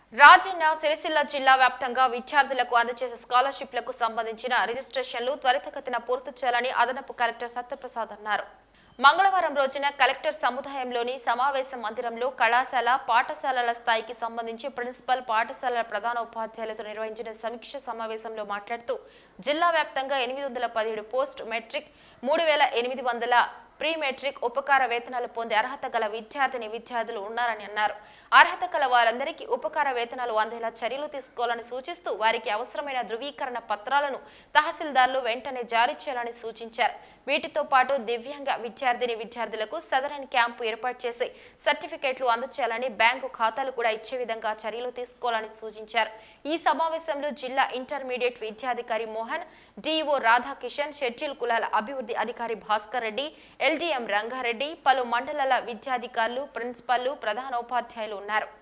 రాజన్న సిరిసిల్ల జిల్లా వ్యాప్తంగా విద్యార్థులకు అందజేసే స్కాలర్షిప్లకు సంబంధించిన రిజిస్ట్రేషన్లు త్వరితగతిన పూర్తి చేయాలని అదనపు కలెక్టర్ సత్యప్రసాద్ అన్నారు మంగళవారం రోజున కలెక్టర్ సముదాయంలోని సమావేశ మందిరంలో కళాశాల పాఠశాలల స్థాయికి సంబంధించి ప్రిన్సిపల్ పాఠశాలల ప్రధాన ఉపాధ్యాయులతో నిర్వహించిన సమీక్ష సమావేశంలో మాట్లాడుతూ జిల్లా వ్యాప్తంగా ఎనిమిది వందల పదిహేడు పోస్ట్ మెట్రిక్ మూడు వేల ఎనిమిది వందల ప్రీ మెట్రిక్ ఉపకార వేతనాలు పొందే అర్హత గల విద్యార్థిని విద్యార్థులు ఉన్నారని అన్నారు అర్హత గల వారందరికీ ఉపకార వేతనాలు అందేలా చర్యలు తీసుకోవాలని సూచిస్తూ వారికి అవసరమైన ధృవీకరణ పత్రాలను తహసీల్దార్లు వెంటనే జారీ చేయాలని సూచించారు వీటితో పాటు దివ్యాంగ విద్యార్థిని విద్యార్థులకు సదరన్ క్యాంపు ఏర్పాటు చేసి సర్టిఫికెట్లు అందచేయాలని బ్యాంకు ఖాతాలు కూడా ఇచ్చే విధంగా చర్యలు తీసుకోవాలని సూచించారు ఈ సమావేశంలో జిల్లా ఇంటర్మీడియట్ విద్యాధికారి మోహన్ డిఈఓ రాధాకిషన్ షెడ్యూల్ కులాల అభివృద్ధి అధికారి భాస్కర్ రెడ్డి ఎల్డీఎం రంగారెడ్డి పలు మండలాల విద్యాధికారులు ప్రిన్సిపల్లు ప్రధానోపాధ్యాయులు ఉన్నారు